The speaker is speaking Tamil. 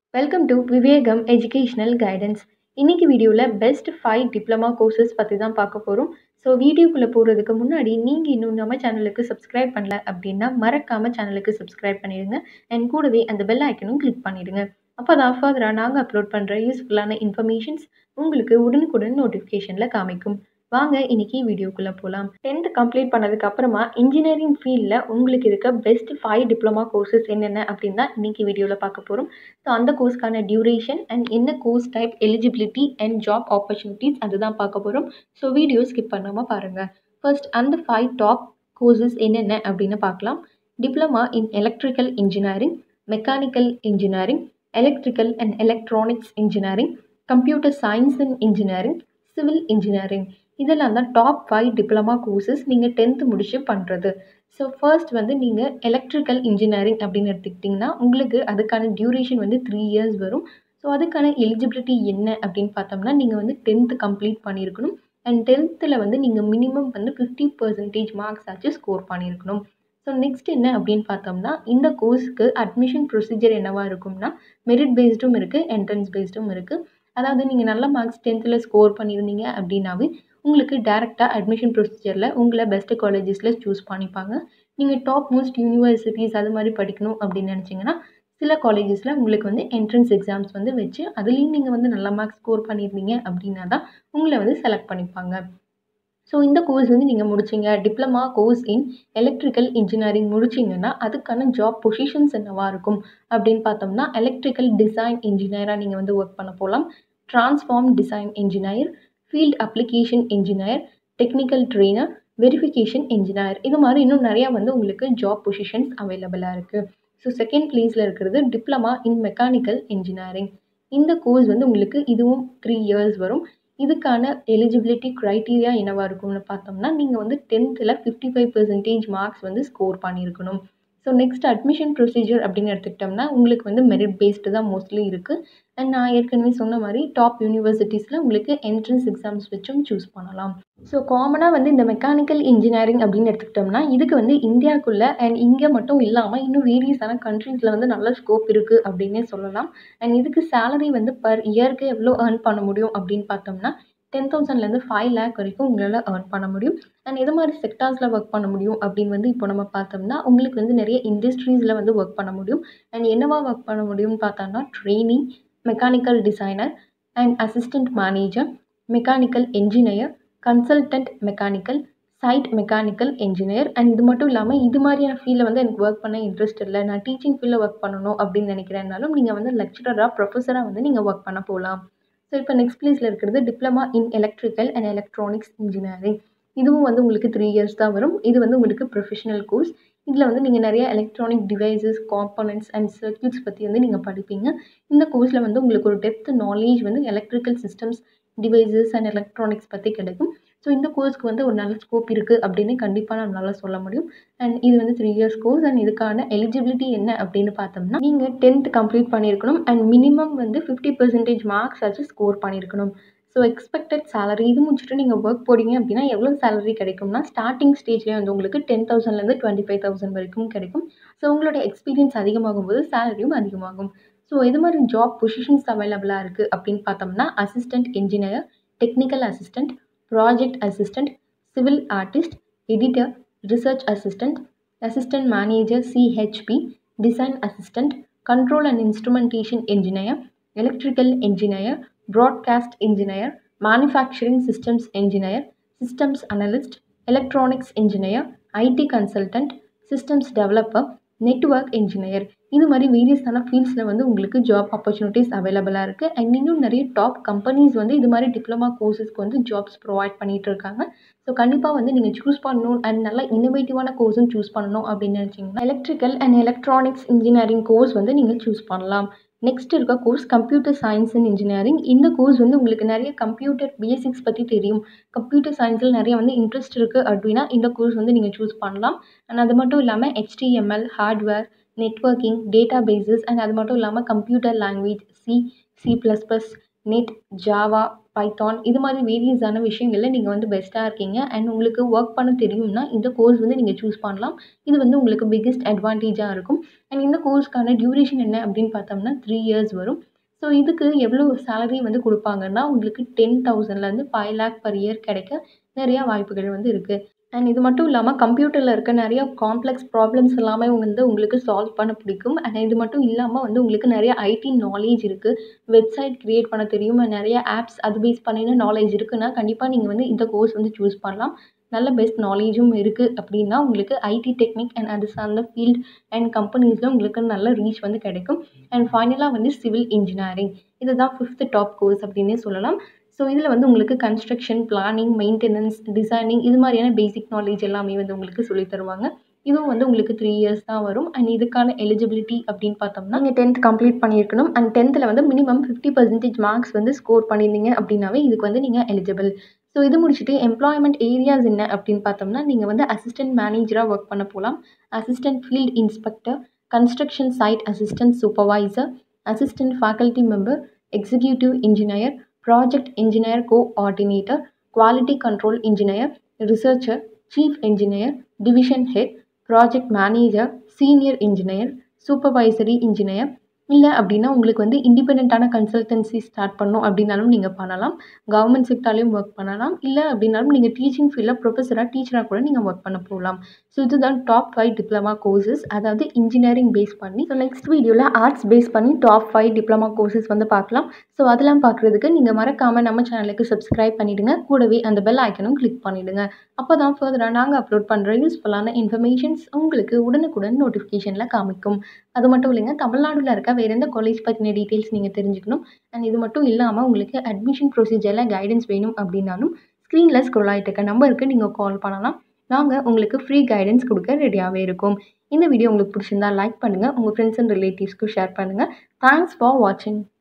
welcome to Vivekam educational guidance இன்னைக்கு வீடியோவில் பெஸ்ட் ஃபைவ் டிப்ளமா கோர்சஸ் பற்றி தான் பார்க்க போகிறோம் ஸோ வீடியோக்குள்ளே போகிறதுக்கு முன்னாடி நீங்கள் இன்னும் நம்ம சேனலுக்கு சப்ஸ்கிரைப் பண்ணல அப்படின்னா மறக்காமல் சேனலுக்கு சப்ஸ்கிரைப் பண்ணிடுங்க அண்ட் கூடவே அந்த பெல் ஐக்கனும் கிளிக் பண்ணிடுங்க அப்போ தான் ஃபர்தராக நாங்கள் அப்லோட் பண்ணுற யூஸ்ஃபுல்லான இன்ஃபர்மேஷன்ஸ் உங்களுக்கு உடனுக்குடன் நோட்டிஃபிகேஷனில் காமிக்கும் வாங்க இன்னைக்கு வீடியோக்குள்ளே போகலாம் டென்த் கம்ப்ளீட் பண்ணதுக்கு அப்புறமா இன்ஜினியரிங் ஃபீல்டில் உங்களுக்கு இருக்க பெஸ்ட் ஃபைவ் டிப்ளமா கோர்சஸ் என்னென்ன அப்படின்னு தான் இன்னைக்கு வீடியோவில் பார்க்க போகிறோம் ஸோ அந்த கோர்ஸ்க்கான டியூரேஷன் அண்ட் என்ன course type eligibility and job opportunities அதுதான் பார்க்க போகிறோம் ஸோ வீடியோ ஸ்கிப் பண்ணாமல் பாருங்கள் ஃபர்ஸ்ட் அந்த ஃபைவ் டாப் கோர்சஸ் என்னென்ன அப்படின்னு பார்க்கலாம் diploma in electrical engineering mechanical engineering electrical and electronics engineering computer science and engineering civil engineering இதெல்லாம் தான் டாப் ஃபைவ் டிப்ளமா கோர்சஸ் நீங்கள் டென்த்து முடிச்சு பண்ணுறது ஸோ ஃபர்ஸ்ட் வந்து நீங்கள் எலக்ட்ரிக்கல் இன்ஜினியரிங் அப்படின்னு எடுத்துக்கிட்டிங்கன்னா உங்களுக்கு அதுக்கான டியூரேஷன் வந்து த்ரீ இயர்ஸ் வரும் ஸோ அதுக்கான எலிஜிபிலிட்டி என்ன அப்படின்னு பார்த்தோம்னா நீங்கள் வந்து டென்த்து கம்ப்ளீட் பண்ணியிருக்கணும் அண்ட் டென்த்தில் வந்து நீங்கள் மினிமம் வந்து ஃபிஃப்டி பர்சன்டேஜ் மார்க்ஸ் ஆச்சு ஸ்கோர் பண்ணியிருக்கணும் ஸோ நெக்ஸ்ட் என்ன அப்படின்னு பார்த்தோம்னா இந்த கோர்ஸ்க்கு அட்மிஷன் ப்ரொசீஜர் என்னவா இருக்கும்னா மெரிட் பேஸ்டும் இருக்குது என்ட்ரன்ஸ் பேஸ்டும் இருக்குது அதாவது நீங்கள் நல்ல மார்க்ஸ் டென்த்தில் ஸ்கோர் பண்ணியிருந்தீங்க அப்படின்னாவே உங்களுக்கு டேரெக்டாக அட்மிஷன் ப்ரொசீஜரில் உங்களை பெஸ்ட்டு காலேஜஸில் சூஸ் பண்ணிப்பாங்க நீங்கள் டாப் மோஸ்ட் யூனிவர்சிட்டிஸ் அது மாதிரி படிக்கணும் அப்படின்னு நினச்சிங்கன்னா சில காலேஜஸில் உங்களுக்கு வந்து என்ட்ரன்ஸ் எக்ஸாம்ஸ் வந்து வச்சு அதுலேயும் நீங்கள் வந்து நல்ல மார்க்ஸ் ஸ்கோர் பண்ணியிருந்தீங்க அப்படின்னா தான் உங்களை வந்து செலக்ட் பண்ணிப்பாங்க ஸோ இந்த கோர்ஸ் வந்து நீங்கள் முடிச்சிங்க diploma course in electrical engineering முடிச்சிங்கன்னா அதுக்கான ஜாப் பொசிஷன்ஸ் என்னவா இருக்கும் அப்படின்னு பார்த்தோம்னா எலக்ட்ரிக்கல் டிசைன் இன்ஜினியராக நீங்கள் வந்து ஒர்க் பண்ண போகலாம் transform design engineer field application engineer technical trainer verification engineer இது மாதிரி இன்னும் நிறையா வந்து உங்களுக்கு ஜாப் பொசிஷன்ஸ் அவைலபிளாக இருக்குது ஸோ செகண்ட் ப்ளேஸில் இருக்கிறது டிப்ளமா இன் மெக்கானிக்கல் இன்ஜினியரிங் இந்த கோர்ஸ் வந்து உங்களுக்கு இதுவும் த்ரீ இயர்ஸ் வரும் இதுக்கான எலிஜிபிலிட்டி க்ரைட்டீரியா என்னவாக இருக்கும்னு பார்த்தோம்னா நீங்கள் வந்து டென்த்தில் ஃபிஃப்டி ஃபைவ் பர்சன்டேஜ் மார்க்ஸ் வந்து ஸ்கோர் பண்ணியிருக்கணும் ஸோ நெக்ஸ்ட் அட்மிஷன் ப்ரொசீஜர் அப்படின்னு எடுத்துக்கிட்டோம்னா உங்களுக்கு வந்து மெரிட் பேஸ்டு தான் மோஸ்ட்லி இருக்குது அண்ட் நான் ஏற்கனவே சொன்ன மாதிரி டாப் யூனிவர்சிட்டிஸில் உங்களுக்கு என்ட்ரன்ஸ் எக்ஸாம்ஸ் வச்சும் சூஸ் பண்ணலாம் ஸோ காமனாக வந்து இந்த மெக்கானிக்கல் இன்ஜினியரிங் அப்படின்னு எடுத்துக்கிட்டோம்னா இதுக்கு வந்து இந்தியாவுக்குள்ளே அண்ட் இங்கே மட்டும் இல்லாமல் இன்னும் வேரியஸான கண்ட்ரீஸில் வந்து நல்ல ஸ்கோப் இருக்குது அப்படின்னே சொல்லலாம் அண்ட் இதுக்கு சேலரி வந்து பர் இயருக்கு எவ்வளோ ஏர்ன் பண்ண முடியும் அப்படின்னு பார்த்தோம்னா டென் தௌசண்ட்லேருந்து ஃபைவ் லேக் வரைக்கும் உங்களால் ஏர்ன் பண்ண முடியும் அண்ட் எது மாதிரி செக்டார்ஸில் ஒர்க் பண்ண முடியும் அப்படின்னு வந்து இப்போ நம்ம பார்த்தோம்னா உங்களுக்கு வந்து நிறைய இண்டஸ்ட்ரீஸில் வந்து ஒர்க் பண்ண முடியும் அண்ட் என்னவா ஒர்க் பண்ண முடியும்னு பார்த்தோம்னா training mechanical designer and assistant manager mechanical engineer consultant mechanical site mechanical engineer and இது மட்டும் இல்லாமல் இது மாதிரியான ஃபீல்டில் வந்து எனக்கு ஒர்க் பண்ண இன்ட்ரெஸ்ட் இல்லை நான் டீச்சிங் ஃபீல்டில் ஒர்க் பண்ணணும் அப்படின்னு நினைக்கிறேன்னாலும் நீங்கள் வந்து லெக்சரராக ப்ரொஃபஸராக வந்து நீங்கள் ஒர்க் பண்ண போகலாம் ஸோ இப்போ நெக்ஸ்ட் ப்ளேஸில் இருக்கிறது diploma in electrical and electronics engineering இதுவும் வந்து உங்களுக்கு த்ரீ இயர்ஸ் தான் வரும் இது வந்து உங்களுக்கு ப்ரொஃபஷனல் கோர்ஸ் இதில் வந்து நீங்கள் நிறைய electronic devices components and circuits பற்றி வந்து நீங்கள் படிப்பீங்க இந்த கோர்ஸில் வந்து உங்களுக்கு ஒரு டெப்த் நாலேஜ் வந்து electrical systems devices and electronics பற்றி கிடைக்கும் ஸோ இந்த கோர்ஸ்க்கு வந்து ஒரு நல்ல ஸ்கோப் இருக்குது அப்படின்னு கண்டிப்பாக நம்மளால் சொல்ல முடியும் அண்ட் இது வந்து த்ரீ இயர்ஸ் கோர்ஸ் அண்ட் இதுக்கான எலிஜிபிலிட்டி என்ன அப்படின்னு பார்த்தோம்னா நீங்கள் டென்த் கம்ப்ளீட் பண்ணியிருக்கணும் அண்ட் மினிமம் வந்து ஃபிஃப்டி பர்சன்டேஜ் மார்க்ஸ் ஆச்சு ஸ்கோர் பண்ணியிருக்கணும் ஸோ எக்ஸ்பெக்டட் சேலரி இது முடிச்சுட்டு நீங்கள் ஒர்க் போடிங்க அப்படின்னா எவ்வளோ சேலரி கிடைக்கும்னா ஸ்டார்டிங் ஸ்டேஜ்லேயே வந்து உங்களுக்கு டென் தௌசண்ட்லேருந்து டுவெண்ட்டி ஃபைவ் தௌசண்ட் வரைக்கும் கிடைக்கும் ஸோ உங்களோட எக்ஸ்பீரியன்ஸ் அதிகமாகும் போது சேலரியும் அதிகமாகும் ஸோ இது மாதிரி ஜாப் பொசிஷன்ஸ் அவைலபிளாக இருக்குது அப்படின்னு பார்த்தோம்னா assistant engineer technical assistant project assistant civil artist editor research assistant assistant manager CHP design assistant control and instrumentation engineer electrical engineer broadcast engineer manufacturing systems engineer systems analyst electronics engineer IT consultant systems developer network engineer இது மாதிரி வேரியஸான ஃபீல்ட்ஸில் வந்து உங்களுக்கு ஜாப் ஆப்பர்ச்சுனிட்டிஸ் அவைலபிளாக இருக்குது அண்ட் இன்னும் நிறைய டாப் கம்பெனிஸ் வந்து இது மாதிரி டிப்ளமா கோர்சஸ்க்கு வந்து ஜாப்ஸ் ப்ரொவைட் பண்ணிகிட்டு இருக்காங்க ஸோ கண்டிப்பாக வந்து நீங்கள் சூஸ் பண்ணணும் அண்ட் நல்லா இன்னோவேட்டிவான கோர்ஸும் சூஸ் பண்ணணும் அப்படின்னு நினச்சிங்கன்னா electrical and electronics engineering course வந்து நீங்கள் சூஸ் பண்ணலாம் நெக்ஸ்ட் இருக்க course computer science and engineering இந்த கோர்ஸ் வந்து உங்களுக்கு நிறைய கம்ப்யூட்டர் பேசிக்ஸ் பற்றி தெரியும் கம்ப்யூட்டர் சயின்ஸில் நிறைய வந்து இன்ட்ரெஸ்ட் இருக்குது அப்படின்னா இந்த கோர்ஸ் வந்து நீங்கள் சூஸ் பண்ணலாம் அண்ட் அது மட்டும் இல்லாமல் HTML hardware networking databases and அது மட்டும் இல்லாமல் computer language C C plus plus net Java Python இது மாதிரி வேரியஸான விஷயங்களில் நீங்கள் வந்து பெஸ்ட்டாக இருக்கீங்க அண்ட் உங்களுக்கு ஒர்க் பண்ண தெரியும்னா இந்த கோர்ஸ் வந்து நீங்கள் சூஸ் பண்ணலாம் இது வந்து உங்களுக்கு பிக்கெஸ்ட் அட்வான்டேஜாக இருக்கும் அண்ட் இந்த கோர்ஸ்க்கான டியூரேஷன் என்ன அப்படின்னு பார்த்தோம்னா த்ரீ இயர்ஸ் வரும் ஸோ இதுக்கு எவ்வளோ சேலரி வந்து கொடுப்பாங்கன்னா உங்களுக்கு டென் தௌசண்ட்லேருந்து ஃபைவ் லேக் பர் இயர் கிடைக்க நிறையா வாய்ப்புகள் வந்து இருக்குது அண்ட் இது மட்டும் இல்லாமல் கம்ப்யூட்டரில் இருக்க நிறையா காம்ப்ளெக்ஸ் ப்ராப்ளம்ஸ் எல்லாமே வந்து உங்களுக்கு சால்வ் பண்ண பிடிக்கும் அண்ட் இது மட்டும் இல்லாமல் வந்து உங்களுக்கு நிறைய ஐடி நாலேஜ் இருக்குது வெப்சைட் க்ரியேட் பண்ண தெரியும் நிறைய ஆப்ஸ் அது பேஸ் பண்ணின நாலேஜ் இருக்குன்னா கண்டிப்பாக நீங்கள் வந்து இந்த கோர்ஸ் வந்து சூஸ் பண்ணலாம் நல்ல பெஸ்ட் நாலேஜும் இருக்குது அப்படின்னா உங்களுக்கு ஐடி டெக்னிக் அண்ட் அது சார்ந்த ஃபீல்ட் அண்ட் கம்பெனிஸில் உங்களுக்கு நல்ல ரீச் வந்து கிடைக்கும் அண்ட் ஃபைனலாக வந்து சிவில் இன்ஜினியரிங் இதுதான் ஃபிஃப்த்து டாப் கோர்ஸ் அப்படின்னே சொல்லலாம் ஸோ இதில் வந்து உங்களுக்கு கன்ஸ்ட்ரக்ஷன் பிளானிங் மெயின்டெனன்ஸ் டிசைனிங் இது மாதிரியான பேசிக் நாலேஜ் எல்லாமே வந்து உங்களுக்கு சொல்லித் தருவாங்க இதுவும் வந்து உங்களுக்கு த்ரீ இயர்ஸ் தான் வரும் அண்ட் இதுக்கான எலிஜிபிலிட்டி அப்படின்னு பார்த்தோம்னா நீங்கள் டென்த் கம்ப்ளீட் பண்ணியிருக்கணும் அண்ட் டென்த்தில் வந்து மினிமம் ஃபிஃப்டி பர்சன்டேஜ் மார்க்ஸ் வந்து ஸ்கோர் பண்ணியிருந்தீங்க அப்படின்னாவே இதுக்கு வந்து நீங்கள் எலிஜிபிள் ஸோ இது முடிச்சுட்டு எம்ப்ளாய்மெண்ட் ஏரியாஸ் என்ன அப்படின்னு பார்த்தோம்னா நீங்கள் வந்து அசிஸ்டன்ட் மேனேஜராக ஒர்க் பண்ண போகலாம் assistant field inspector construction site assistant supervisor assistant faculty member executive engineer project engineer coordinator quality control engineer researcher chief engineer division head project manager senior engineer supervisory engineer இல்லை அப்படின்னா உங்களுக்கு வந்து இண்டிபெண்ட்டான கன்சல்டன்சி ஸ்டார்ட் பண்ணணும் அப்படின்னாலும் நீங்கள் பண்ணலாம் கவர்மெண்ட் செக்டார்லேயும் ஒர்க் பண்ணலாம் இல்லை அப்படின்னாலும் நீங்கள் டீச்சிங் ஃபீல்டில் ப்ரொஃபஸராக டீச்சராக கூட நீங்கள் ஒர்க் பண்ண போகலாம் ஸோ இதுதான் டாப் ஃபைவ் டிப்ளமா கோர்சஸ் அதாவது இன்ஜினியரிங் பேஸ் பண்ணி ஸோ நெக்ஸ்ட் வீடியோவில் ஆர்ட்ஸ் பேஸ் பண்ணி டாப் ஃபைவ் டிப்ளமா கோர்சஸ் வந்து பார்க்கலாம் ஸோ அதெல்லாம் பார்க்குறதுக்கு நீங்கள் மறக்காமல் நம்ம சேனலுக்கு சப்ஸ்கிரைப் பண்ணிவிடுங்க கூடவே அந்த பெல் ஐக்கனும் கிளிக் பண்ணிவிடுங்க அப்போ தான் ஃபர்தராக நாங்கள் அப்லோட் பண்ணுற யூஸ்ஃபுல்லான இன்ஃபர்மேஷன்ஸ் உங்களுக்கு உடனுக்குடன் நோட்டிஃபிகேஷனில் காமிக்கும் அது மட்டும் இல்லைங்க தமிழ்நாடுல இருக்க வேறு எந்த காலேஜ் பற்றின டீட்டெயில்ஸ் நீங்கள் தெரிஞ்சுக்கணும் அண்ட் இது மட்டும் இல்லாமல் உங்களுக்கு அட்மிஷன் ப்ரொசீஜரில் கைடன்ஸ் வேணும் அப்படின்னாலும் ஸ்க்ரீனில் ஸ்க்ரோல் ஆகிட்டு இருக்க நம்பருக்கு நீங்கள் கால் பண்ணலாம் நாங்கள் உங்களுக்கு ஃப்ரீ கைடன்ஸ் கொடுக்க ரெடியாகவே இருக்கும் இந்த வீடியோ உங்களுக்கு பிடிச்சிருந்தா லைக் பண்ணுங்கள் உங்கள் ஃப்ரெண்ட்ஸ் அண்ட் ரிலேட்டிவ்ஸ்க்கு ஷேர் பண்ணுங்கள் தேங்க்ஸ் ஃபார் வாட்சிங்